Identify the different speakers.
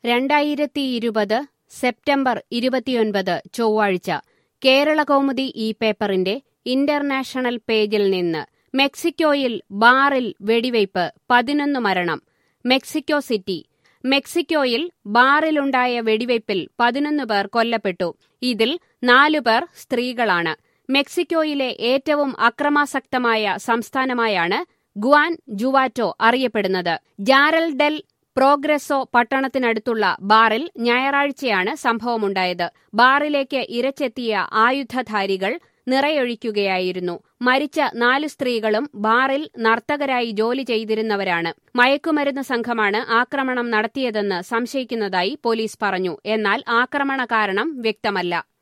Speaker 1: രണ്ടായിരത്തി ഇരുപത് സെപ്റ്റംബർ ഇരുപത്തിയൊൻപത് ചൊവ്വാഴ്ച കേരളകൗമുദി ഈ പേപ്പറിന്റെ ഇന്റർനാഷണൽ പേജിൽ നിന്ന് മെക്സിക്കോയിൽ ബാറിൽ വെടിവയ്പ് പതിനൊന്ന് മരണം മെക്സിക്കോ സിറ്റി മെക്സിക്കോയിൽ ബാറിലുണ്ടായ വെടിവയ്പിൽ പതിനൊന്ന് പേർ കൊല്ലപ്പെട്ടു ഇതിൽ നാലുപേർ സ്ത്രീകളാണ് മെക്സിക്കോയിലെ ഏറ്റവും അക്രമാസക്തമായ സംസ്ഥാനമായാണ് ഗുവാൻ ജുവാറ്റോ അറിയപ്പെടുന്നത് ജാരൽ ഡെൽ പ്രോഗ്രസോ പട്ടണത്തിനടുത്തുള്ള ബാറിൽ ഞായറാഴ്ചയാണ് സംഭവമുണ്ടായത് ബാറിലേക്ക് ഇരച്ചെത്തിയ ആയുധധാരികൾ നിറയൊഴിക്കുകയായിരുന്നു മരിച്ച നാല് സ്ത്രീകളും ബാറിൽ നർത്തകരായി ജോലി ചെയ്തിരുന്നവരാണ് മയക്കുമരുന്ന് സംഘമാണ് ആക്രമണം നടത്തിയതെന്ന് സംശയിക്കുന്നതായി പോലീസ് പറഞ്ഞു എന്നാൽ ആക്രമണ കാരണം വ്യക്തമല്ല